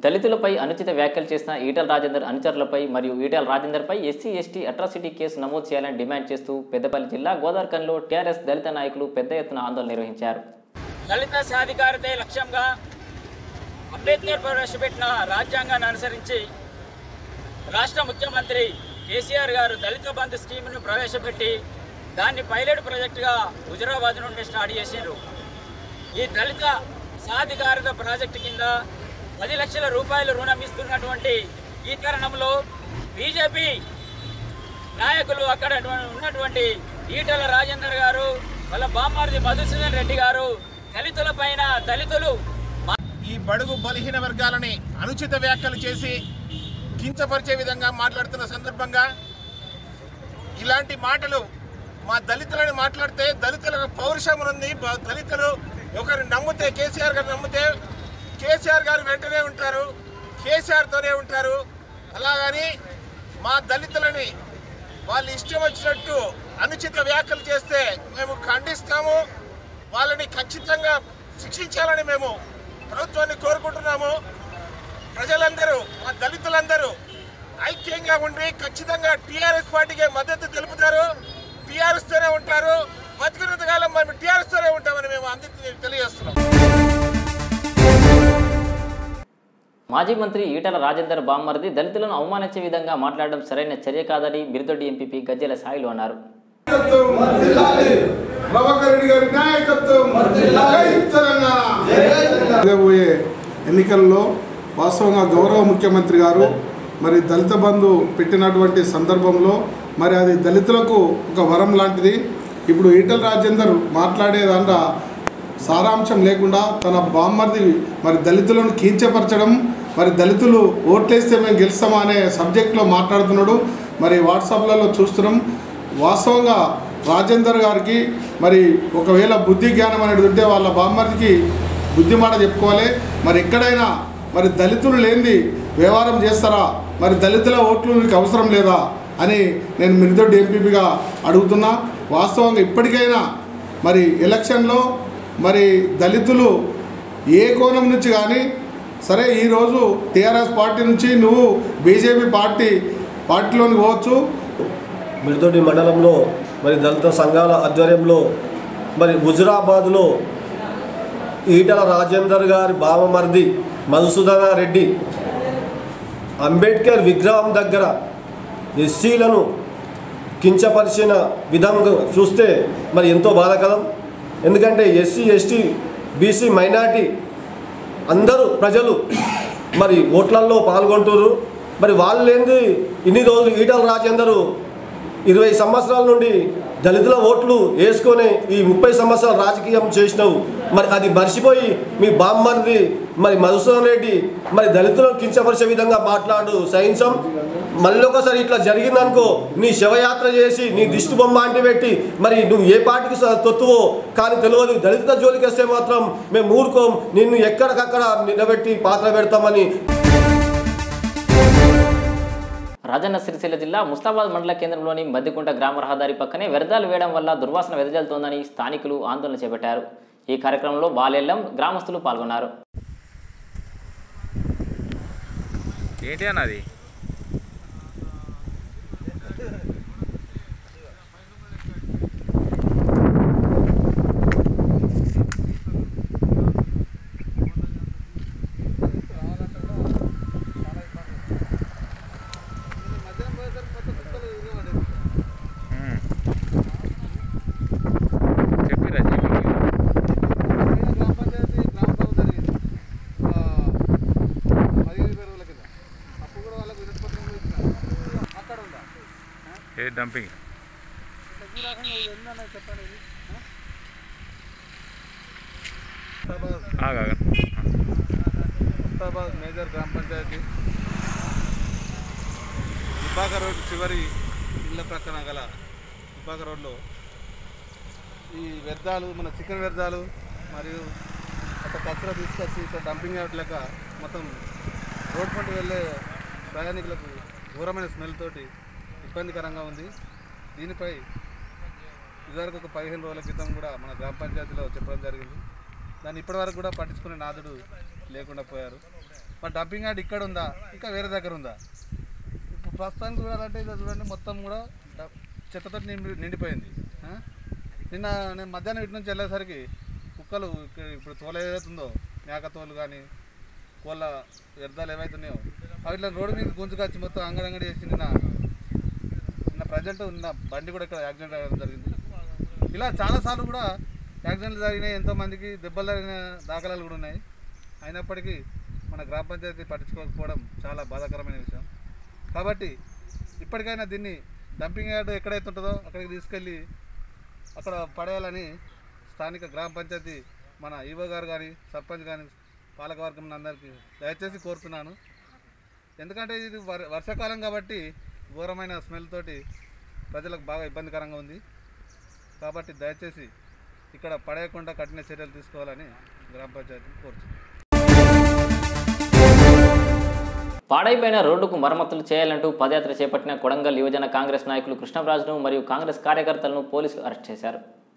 దళితులపై అనుచిత వ్యాఖ్యలు చేసిన ఈటల రాజేందర్ అనుచరులపై మరియు ఈటల రాజేందర్పై ఎస్సీ ఎస్టీ అట్రాసిటీ కేసు నమోదు చేయాలని డిమాండ్ చేస్తూ పెద్దపల్లి జిల్లా గోదావరికంలో టీఆర్ఎస్ దళిత నాయకులు పెద్ద ఎత్తున ఆందోళన నిర్వహించారు దళిత సాధికారతే లక్ష్యంగా అంబేద్కర్ ప్రవేశపెట్టిన రాజ్యాంగాన్ని అనుసరించి రాష్ట్ర ముఖ్యమంత్రి కేసీఆర్ గారు దళిత బంధు స్కీమ్ను ప్రవేశపెట్టి దాన్ని పైలట్ ప్రాజెక్టుగా హుజరాబాద్ నుండి స్టార్ట్ చేశారు ఈ దళిత సాధికారత ప్రాజెక్టు కింద పది లక్షల రూపాయలు రుణం ఇస్తున్నటువంటి ఈ తరుణంలో బీజేపీ నాయకులు అక్కడ ఉన్నటువంటి ఈటల రాజేందర్ గారు వాళ్ళ బామ్మారిది మధుసూదన్ రెడ్డి గారు దళితుల పైన దళితులు ఈ బడుగు బలహీన వర్గాలని అనుచిత వ్యాఖ్యలు చేసి కించపరిచే విధంగా మాట్లాడుతున్న సందర్భంగా ఇలాంటి మాటలు మా దళితులని మాట్లాడితే దళితులకు పౌరుషం ఉంది బ- దళితులు ఒకరు నమ్మితే కేసీఆర్ గారు నమ్మితే కేసీఆర్ గారు వెంటనే ఉంటారు కేసీఆర్తోనే ఉంటారు అలాగని మా దళితులని వాళ్ళు ఇష్టం వచ్చినట్టు అనుచిత వ్యాఖ్యలు చేస్తే మేము ఖండిస్తాము వాళ్ళని ఖచ్చితంగా శిక్షించాలని మేము ప్రభుత్వాన్ని కోరుకుంటున్నాము ప్రజలందరూ మా దళితులందరూ ఐక్యంగా ఉండి ఖచ్చితంగా టీఆర్ఎస్ పార్టీకి మద్దతు తెలుపుతారు టీఆర్ఎస్ తోనే ఉంటారు బతికినంత కాలం మేము టీఆర్ఎస్ తోనే ఉంటామని మేము అందరికీ తెలియజేస్తున్నాం మాజీ మంత్రి ఈటల రాజేందర్ బామ్మర్ది దళితులను అవమానించే విధంగా మాట్లాడడం సరైన చర్య కాదని బిరుదొడ్డి ఎంపీపీ గజ్జెల సాయిలు అన్నారు ప్రభాకర్ రెడ్డి గారి నాయకత్వం జై తెలంగాణ జరగబోయే ఎన్నికల్లో వాస్తవంగా గౌరవ ముఖ్యమంత్రి గారు మరి దళిత బంధు పెట్టినటువంటి సందర్భంలో మరి అది దళితులకు ఒక వరం లాంటిది ఇప్పుడు ఈటల రాజేందర్ మాట్లాడేదంట సారాంశం లేకుండా తన బామ్మర్ది మరి దళితులను కీంచపరచడం మరి దళితులు ఓట్లేస్తే మేము గెలుస్తామా అనే సబ్జెక్ట్లో మాట్లాడుతున్నాడు మరి వాట్సాప్లలో చూస్తున్నాం వాస్తవంగా రాజేందర్ గారికి మరి ఒకవేళ బుద్ధి జ్ఞానం అనేది ఉంటే వాళ్ళ బామ్మర్దికి బుద్ధి మాట చెప్పుకోవాలి మరి ఎక్కడైనా మరి దళితులు లేనిది వ్యవహారం చేస్తారా మరి దళితుల ఓట్లు మీకు అవసరం లేదా అని నేను మిరిదొడ్డి ఎంపీపీగా అడుగుతున్నా వాస్తవంగా ఇప్పటికైనా మరి ఎలక్షన్లో మరి దళితులు ఏ కోణం నుంచి కానీ సరే ఈరోజు టీఆర్ఎస్ పార్టీ నుంచి నువ్వు బీజేపీ పార్టీ పార్టీలోనికి పోవచ్చు మిర్దొడ్డి మండలంలో మరి దళిత సంఘాల ఆధ్వర్యంలో మరి హుజురాబాద్లో ఈటల రాజేందర్ గారి బావమర్ది మధుసూదన రెడ్డి అంబేద్కర్ విగ్రహం దగ్గర ఎస్సీలను కించపరిచిన విధంగా చూస్తే మరి ఎంతో బాధాకరం ఎందుకంటే ఎస్సీ ఎస్టీ బీసీ మైనార్టీ అందరూ ప్రజలు మరి ఓట్లల్లో పాల్గొంటున్నారు మరి వాళ్ళు ఏంది ఇన్ని రోజులు ఈటల రాజేందరు ఇరవై సంవత్సరాల నుండి దళితుల ఓట్లు వేసుకొని ఈ ముప్పై సంవత్సరాలు రాజకీయం చేసినావు మరి అది మర్చిపోయి మీ బామ్మర్ది మరి మధుసూదన్ రెడ్డి మరి దళితులను కించపరిచే విధంగా మాట్లాడు సహించం మళ్ళీ ఒకసారి ఇట్లా జరిగిందనుకో నీ శవయాత్ర చేసి నీ దిష్టి బొమ్మ అంటి పెట్టి మరి నువ్వు ఏ పార్టీకి స- తొత్తువో కానీ తెలియదు దళిత జోలికి వస్తే మాత్రం మేము ఊరుకోం నిన్ను ఎక్కడికక్కడ నిలబెట్టి పాత్ర పెడతామని రాజన్న సిరిసిల్ల జిల్లా ముస్తాబాద్ మండల కేంద్రంలోని మద్దికుంట గ్రామ రహదారి పక్కనే వ్యర్థాలు వేయడం వల్ల దుర్వాసన వెదజల్తోందని స్థానికులు ఆందోళన చేపట్టారు ఈ కార్యక్రమంలో బాలెల్లం గ్రామస్తులు పాల్గొన్నారు ఏంటి అన్నది ఉమ్. చెప్పిరా చెప్పి ఏ డంపింగ్ ఆగా ముస్తాబాద్ మేజర్ గ్రామ పంచాయతీ దుబ్బాక రోడ్ చివరి ఇళ్ళ ప్రక్కన గల దుబ్బాక రోడ్లో ఈ వ్యర్థాలు మన చికెన్ వ్యర్థాలు మరియు ఒక కచ్చర తీసుకొచ్చి ఇక్కడ డంపింగ్ యార్డ్ లెక్క మొత్తం రోడ్ పంట వెళ్ళే ప్రయాణికులకు ఘోరమైన స్మెల్ తోటి ఇబ్బందికరంగా ఉంది దీనిపై ఇదివరకు ఒక పదిహేను రోజుల క్రితం కూడా మన గ్రామ పంచాయతీలో చెప్పడం జరిగింది దాన్ని ఇప్పటివరకు కూడా పట్టించుకునే నాదుడు లేకుండా పోయారు మరి డంపింగ్ యార్డ్ ఇక్కడ ఉందా ఇంకా వేరే దగ్గర ఉందా ఇప్పుడు ప్రస్తుతానికి చూడాలంటే ఇది చూడండి మొత్తం కూడా డ- చెత్తతో నిండి నిండిపోయింది ఆ? నిన్న నేను మధ్యాహ్నం ఇటు నుంచి వెళ్ళేసరికి కుక్కలు ఇక్కడ ఇప్పుడు తోలు ఏదైతుందో మేక తోలు కానీ కోళ్ళ వ్యర్థాలు ఏవైతున్నాయో అవి ఇట్లా రోడ్డు మీద గుంజుకొచ్చి మొత్తం అంగడంగడి చేసి నిన్న నిన్న ప్రజెంట్ నిన్న బండి కూడా ఇక్కడ యాక్సిడెంట్ అవ్వడం జరిగింది ఇలా చాలాసార్లు కూడా యాక్సిడెంట్లు జరిగినాయి ఎంతోమందికి దెబ్బలు జరిగిన దాఖలాలు కూడా ఉన్నాయి అయినప్పటికీ మన గ్రామ పంచాయతీ పట్టించుకోకపోవడం చాలా బాధాకరమైన విషయం కాబట్టి ఇప్పటికైనా దీన్ని డంపింగ్ యార్డ్ ఎక్కడైతే ఉంటుందో అక్కడికి తీసుకెళ్ళి అక్కడ పడేయాలని స్థానిక గ్రామ పంచాయతీ మన ఈవో గారు కానీ సర్పంచ్ కానీ పాలకవర్గం అందరికీ దయచేసి కోరుతున్నాను ఎందుకంటే ఇది వర్ వర్షాకాలం కాబట్టి ఘోరమైన స్మెల్ తోటి ప్రజలకు బాగా ఇబ్బందికరంగా ఉంది కాబట్టి దయచేసి ఇక్కడ పడేయకుండా కఠిన చర్యలు తీసుకోవాలని గ్రామ పంచాయతీని కోరుతున్నాను పాడైపోయిన రోడ్డుకు మరమ్మతులు చేయాలంటూ పదయాత్ర చేపట్టిన కొడంగల్ యువజన కాంగ్రెస్ నాయకులు కృష్ణరాజును మరియు కాంగ్రెస్ కార్యకర్తలను పోలీసులు అరెస్ట్ చేశారు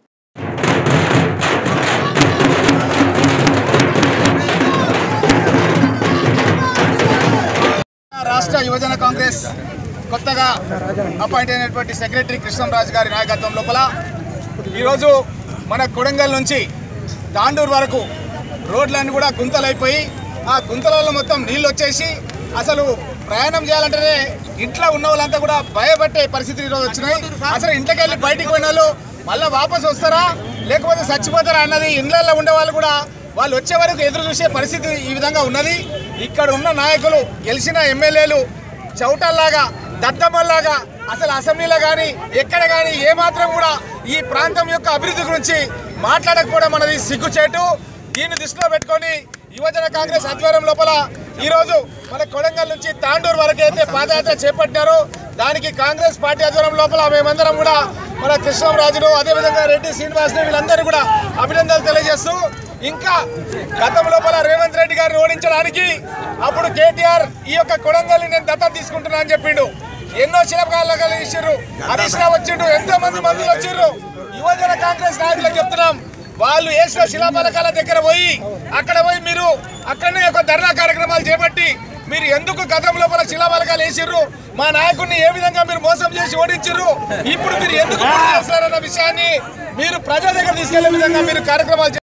రాష్ట్ర యువజన కాంగ్రెస్ కొత్తగా అపాయింట్ అయినటువంటి సెక్రటరీ కృష్ణంరాజు గారి నాయకత్వం లోపల ఈరోజు మన కొడంగల్ నుంచి తాండూరు వరకు రోడ్లన్నీ కూడా గుంతలైపోయి ఆ గుంతలలో మొత్తం నీళ్ళు వచ్చేసి అసలు ప్రయాణం చేయాలంటేనే ఇంట్లో ఉన్న వాళ్ళంతా కూడా భయపట్టే పరిస్థితులు ఈరోజు వచ్చినాయి అసలు ఇంట్లోకి వెళ్ళి బయటికి పోయిన వాళ్ళు మళ్ళీ వాపస్ వస్తారా లేకపోతే చచ్చిపోతారా అన్నది ఇండ్లలో ఉండే వాళ్ళు కూడా వాళ్ళు వచ్చే వరకు ఎదురు చూసే పరిస్థితి ఈ విధంగా ఉన్నది ఇక్కడ ఉన్న నాయకులు గెలిచిన ఎమ్మెల్యేలు చౌటల్లాగా దద్దమ్మల్లాగా అసలు అసెంబ్లీలో కానీ ఎక్కడ కానీ ఏమాత్రం కూడా ఈ ప్రాంతం యొక్క అభివృద్ధి గురించి మాట్లాడకపోవడం అనేది సిగ్గుచేటు దీన్ని దృష్టిలో పెట్టుకొని యువజన కాంగ్రెస్ ఆధ్వర్యం లోపల ఈరోజు మన కొడంగల్ నుంచి తాండూరు వరకు అయితే పాదయాత్ర చేపట్టారో దానికి కాంగ్రెస్ పార్టీ ఆధ్వర్యం లోపల మేమందరం కూడా మన కృష్ణరాజును అదేవిధంగా రెడ్డి శ్రీనివాస్ని వీళ్ళందరూ కూడా అభినందనలు తెలియజేస్తూ ఇంకా గతం లోపల రేవంత్ రెడ్డి గారిని ఓడించడానికి అప్పుడు కేటీఆర్ ఈ యొక్క కొడంగల్ని నేను దత్తత తీసుకుంటున్నా అని చెప్పిండు ఎన్నో శిలపకాలు ఇచ్చిర్రు హరీష్ రావు వచ్చిండు ఎంతో మంది మందులు వచ్చిర్రు యువజన కాంగ్రెస్ నాయకులకు చెప్తున్నాం వాళ్ళు వేసిన శిలాఫలకాల దగ్గర పోయి అక్కడ పోయి మీరు అక్కడనే ఒక ధర్నా కార్యక్రమాలు చేపట్టి మీరు ఎందుకు గతం లోపల శిలాఫలకాలు వేసిర్రు మా నాయకుడిని ఏ విధంగా మీరు మోసం చేసి ఓడించిర్రు ఇప్పుడు మీరు ఎందుకు పూర్తి చేస్తున్నారన్న విషయాన్ని మీరు ప్రజల దగ్గర తీసుకెళ్లే విధంగా మీరు కార్యక్రమాలు చే-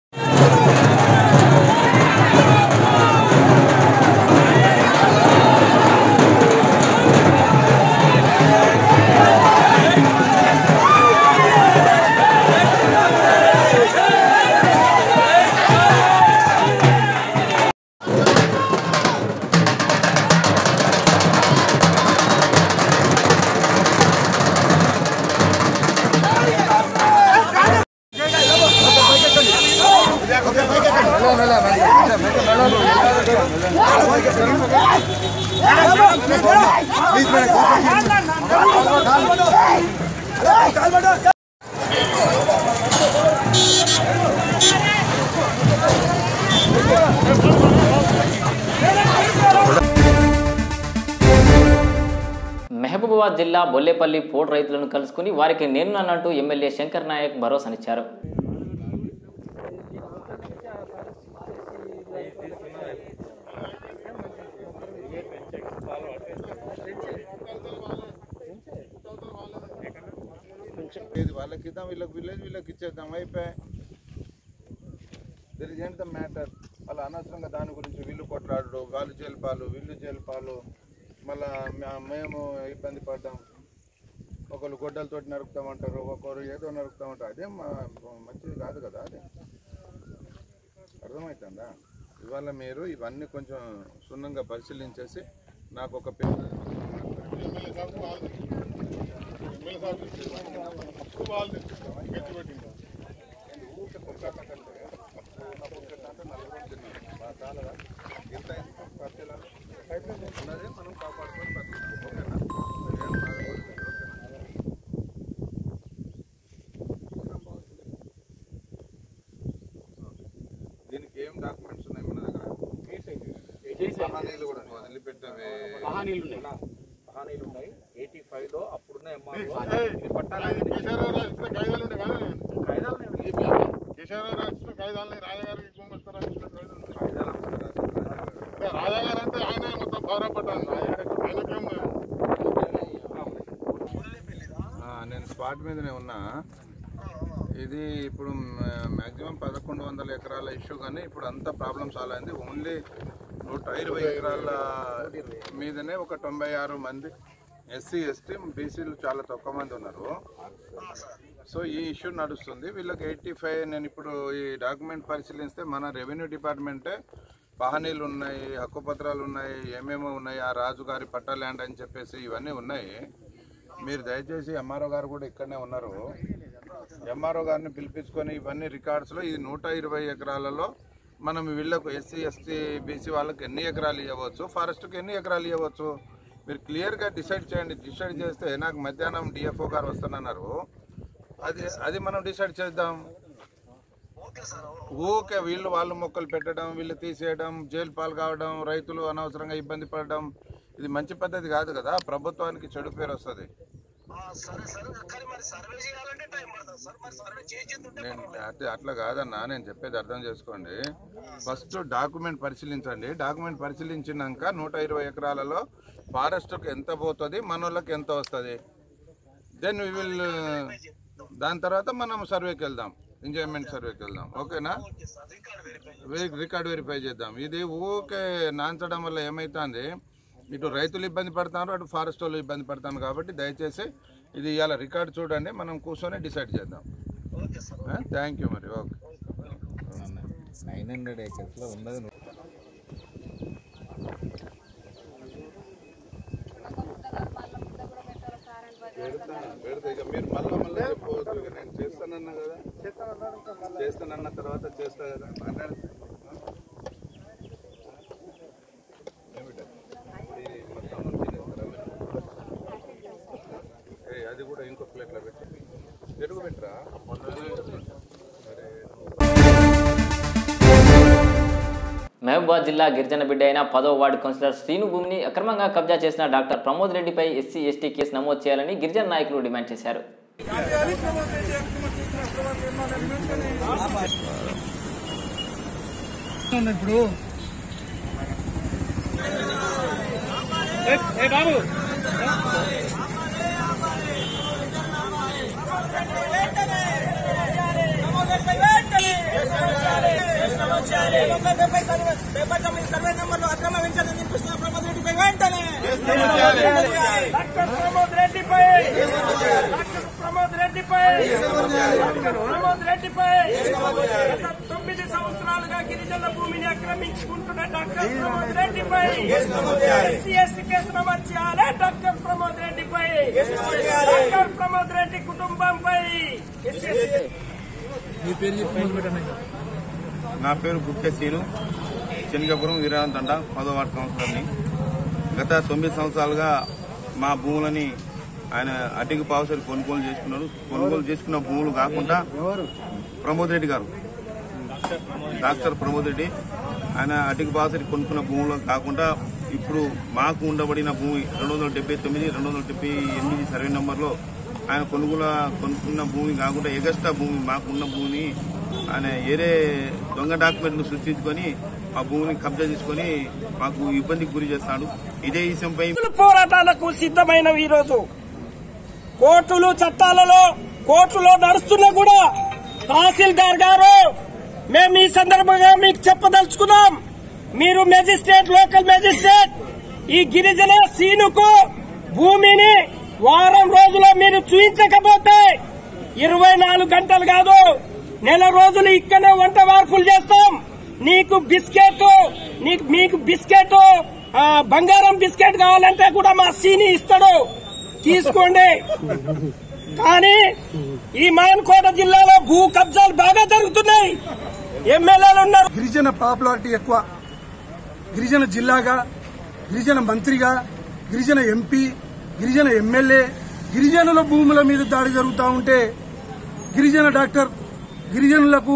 మహబూబాబాద్ జిల్లా బొల్లేపల్లి పోటు రైతులను కలుసుకుని వారికి నేనున్నానంటూ ఎమ్మెల్యే శంకర్ నాయక్ భరోసానిచ్చారు ఇది వాళ్ళకి ఇద్దాం వీళ్ళకి విలేజ్ వీళ్ళకి ఇచ్చేద్దాం అయిపోయి దర్ ఇస్ ద మ్యాటర్ వాళ్ళ అనవసరంగా దాని గురించి వీళ్ళు కొట్లాడు వాళ్ళు జైలుపాలు వీళ్ళు జైలుపాలు మళ్ళా మే- మేము ఇబ్బంది పడ్డాం ఒకళ్ళు గొడ్డలతోటి నరుకుతామంటారు ఒకరు ఏదో నరుకుతామంటారు అదే మా మంచిది కాదు కదా అదే అర్థమవుతుందా ఇవాళ మీరు ఇవన్నీ కొంచెం క్షుణ్ణంగా పరిశీలించేసి నాకు ఒక పే ఉన్నదే మనం కాపాడుకొని బతుకుతాం ఓకేనా దీనికి ఏం డాక్యుమెంట్స్ ఉన్నాయి మన దగ్గర మహానీయులు కూడా నువ్వు వదిలిపెట్టవే హానీలు ఉన్నాయి ఎయిటీ ఫైవ్ లో అప్పుడున్న కిషోరావు రాసిన కాగితాలు ఉండే కదా కాయిదాలు కిషోరావు రాసిన కాగితాలని రాజగారికి రాజా గారు అంటే ఆయన మొత్తం గౌరవపడ్డాను ఆయనకేం ఆ, నేను స్పాట్ మీదనే ఉన్నా ఇది ఇప్పుడు మ్యాక్సిమం పదకొండు వందల ఎకరాల ఇష్యూ కానీ ఇప్పుడు అంత ప్రాబ్లం సాల్వ్ అయింది ఓన్లీ నూట ఇరవై ఎకరాల మీదనే ఒక తొంభై ఆరు మంది ఎస్సీ ఎస్టీ బీసీలు చాలా తక్కువ మంది ఉన్నారు సో ఈ ఇష్యూ నడుస్తుంది వీళ్ళకి ఎయిటీ ఫైవ్ నేను ఇప్పుడు ఈ డాక్యుమెంట్ పరిశీలిస్తే మన రెవెన్యూ డిపార్ట్మెంటే పహనీలు ఉన్నాయి హక్కుపత్రాలు ఉన్నాయి ఏమేమో ఉన్నాయి ఆ రాజుగారి పట్టా ల్యాండ్ అని చెప్పేసి ఇవన్నీ ఉన్నాయి మీరు దయచేసి ఎంఆర్ఓ గారు కూడా ఇక్కడనే ఉన్నారు ఎంఆర్ఓ గారిని పిలిపించుకొని ఇవన్నీ రికార్డ్స్లో ఈ నూట ఇరవై ఎకరాలలో మనం వీళ్ళకు ఎస్సీ ఎస్టీ బీసీ వాళ్ళకి ఎన్ని ఎకరాలు ఇవ్వచ్చు ఫారెస్ట్కి ఎన్ని ఎకరాలు ఇవ్వచ్చు మీరు క్లియర్గా డిసైడ్ చేయండి డిసైడ్ చేస్తే నాకు మధ్యాహ్నం డిఎఫ్ఓ గారు వస్తానన్నారు అది అది మనం డిసైడ్ చేద్దాం ఊకే వీళ్ళు వాళ్ళు మొక్కలు పెట్టడం వీళ్ళు తీసేయడం జైలు పాలు కావడం రైతులు అనవసరంగా ఇబ్బంది పడడం ఇది మంచి పద్ధతి కాదు కదా ప్రభుత్వానికి చెడు పేరు వస్తుంది నేను అట్లా అట్లా కాదన్నా నేను చెప్పేది అర్థం చేసుకోండి ఫస్ట్ డాక్యుమెంట్ పరిశీలించండి డాక్యుమెంట్ పరిశీలించినాక నూట ఇరవై ఎకరాలలో ఫారెస్ట్కి ఎంత పోతుంది మనోళ్ళకి ఎంత వస్తుంది దెన్ వి విల్ దాని తర్వాత మనం సర్వేకి వెళ్దాం ఎంజాయ్మెంట్ సర్వేకి వెళ్దాం ఓకేనా రికార్డ్ వెరిఫై చేద్దాం ఇది ఊకే నాంచడం వల్ల ఏమవుతుంది ఇటు రైతులు ఇబ్బంది పడతారు అటు ఫారెస్ట్ వాళ్ళు ఇబ్బంది పడతాను కాబట్టి దయచేసి ఇది ఇవాళ రికార్డ్ చూడండి మనం కూర్చొని డిసైడ్ చేద్దాం థ్యాంక్ యూ మరి ఓకే నైన్ హండ్రెడ్ ఏకర్స్లో ఉన్నది పెడతా ఇక మీరు మళ్ళీ మళ్ళీ చెప్పవద్దు ఇక నేను చేస్తానన్నా కదా చేస్తానన్న తర్వాత చేస్తా కదా మాట్లాడు ఏమిటా? ఇది మొత్తం తినేస్తారా మీరు? ఏయ్, అది కూడా ఇంకో ప్లేట్లో పెట్టి పెరుగు పెట్టరా సరే మహబూబాద్ జిల్లా గిరిజన బిడ్డ అయిన పదో వార్డు కౌన్సిలర్ శ్రీను భూమిని అక్రమంగా కబ్జా చేసిన డాక్టర్ ప్రమోద్ రెడ్డిపై ఎస్సీ ఎస్టీ కేసు నమోదు చేయాలని గిరిజన నాయకులు డిమాండ్ చేశారు ఇప్పుడు బాబు సర్వే నెంబర్లు అక్రమ వెంచర్లు నిర్మిస్తున్న ప్రమోద్ రెడ్డిపై వెంటనే డాక్టర్ ప్రమోద్ రెడ్డిపై డాక్టర్ ప్రమోద్ రెడ్డిపై డాక్టర్ ప్రమోద్ రెడ్డిపై గత తొమ్మిది సంవత్సరాలుగా గిరిజనుల భూమిని ఆక్రమించుకుంటున్న డాక్టర్ ప్రమోద్ రెడ్డిపై ఎస్సీ ఎస్టీ కేసు నమోదు చేయాలి డాక్టర్ ప్రమోద్ రెడ్డిపై డాక్టర్ ప్రమోద్ రెడ్డి కుటుంబంపై ఎస్సీ ఎస్టీ మీ పేరు చెప్పి నా పేరు గుప్తే సీను చెనగపురం వీరాన్ తండ పదో వార్డు కౌన్సిలర్ని గత తొమ్మిది సంవత్సరాలుగా మా భూములని ఆయన అడ్డికి పావుసరి కొనుగోలు చేసుకున్నారు కొనుగోలు చేసుకున్న భూములు కాకుండా ప్రమోద్ రెడ్డి గారు డాక్టర్ ప్రమోద్ రెడ్డి ఆయన అడ్డికి పావుసరి కొనుక్కున్న భూములు కాకుండా ఇప్పుడు మాకు ఉండబడిన భూమి రెండు వందల డెబ్బై తొమ్మిది రెండు వందల డెబ్బై ఎనిమిది సర్వే నంబర్లో ఆయన కొనుగోలు కొనుక్కున్న భూమి కాకుండా ఎగస్ట్రా భూమి మాకున్న భూమిని ఆయన ఏరే దొంగ డాక్యుమెంట్ను సృష్టించుకొని ఆ భూమిని కబ్జా చేసుకొని మాకు ఇబ్బందికి గురి చేస్తాడు ఇదే విషయంపై పోరాటాలకు సిద్ధమైన ఈ రోజు కోర్టులు చట్టాలలో కోర్టులో నడుస్తున్నా కూడా తహసీల్దార్ గారు మేము ఈ సందర్భంగా మీకు చెప్పదలుచుకున్నాం మీరు మెజిస్ట్రేట్ లోకల్ మెజిస్ట్రేట్ ఈ గిరిజన సీనుకు భూమిని వారం రోజుల్లో మీరు చూపించకపోతే ఇరవై నాలుగు గంటలు కాదు నెల రోజులు ఇక్కడనే వంట వార్పులు చేస్తాం నీకు బిస్కెట్ నీకు మీకు బిస్కెట్ ఆ, బంగారం బిస్కెట్ కావాలంటే కూడా మా సీని ఇస్తాడు తీసుకోండి కానీ ఈ మాన్కోట జిల్లాలో భూ కబ్జాలు బాగా జరుగుతున్నాయి ఎమ్మెల్యేలు ఉన్నారు గిరిజన పాపులారిటీ ఎక్కువ గిరిజన జిల్లాగా గిరిజన మంత్రిగా గిరిజన ఎంపీ గిరిజన ఎమ్మెల్యే గిరిజనుల భూముల మీద దాడి జరుగుతూ ఉంటే గిరిజన డాక్టర్ గిరిజనులకు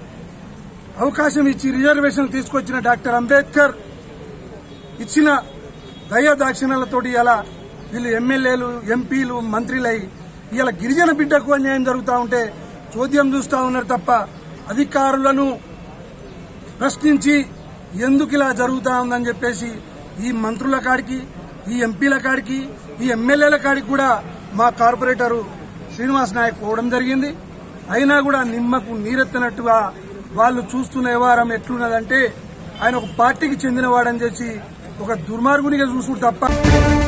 అవకాశం ఇచ్చి రిజర్వేషన్ తీసుకొచ్చిన డాక్టర్ అంబేద్కర్ ఇచ్చిన దయా దాక్షిణ్యాలతోటి ఇలా వీళ్ళు ఎమ్మెల్యేలు ఎంపీలు మంత్రులై ఇలా గిరిజన బిడ్డకు అన్యాయం జరుగుతూ ఉంటే చోద్యం చూస్తూ ఉన్నారు తప్ప అధికారులను ప్రశ్నించి ఎందుకు ఇలా జరుగుతా ఉందని చెప్పేసి ఈ మంత్రుల కాడికి ఈ ఎంపీల కాడికి ఈ ఎమ్మెల్యేల కాడికి కూడా మా కార్పొరేటరు శ్రీనివాస్ నాయక్ పోవడం జరిగింది అయినా కూడా నిమ్మకు నీరెత్తనట్టుగా వాళ్ళు చూస్తున్న వ్యవహారం ఎట్లున్నదంటే ఆయన ఒక పార్టీకి చెందినవాడని చేసి ఒక దుర్మార్గునిగా చూసుడు తప్ప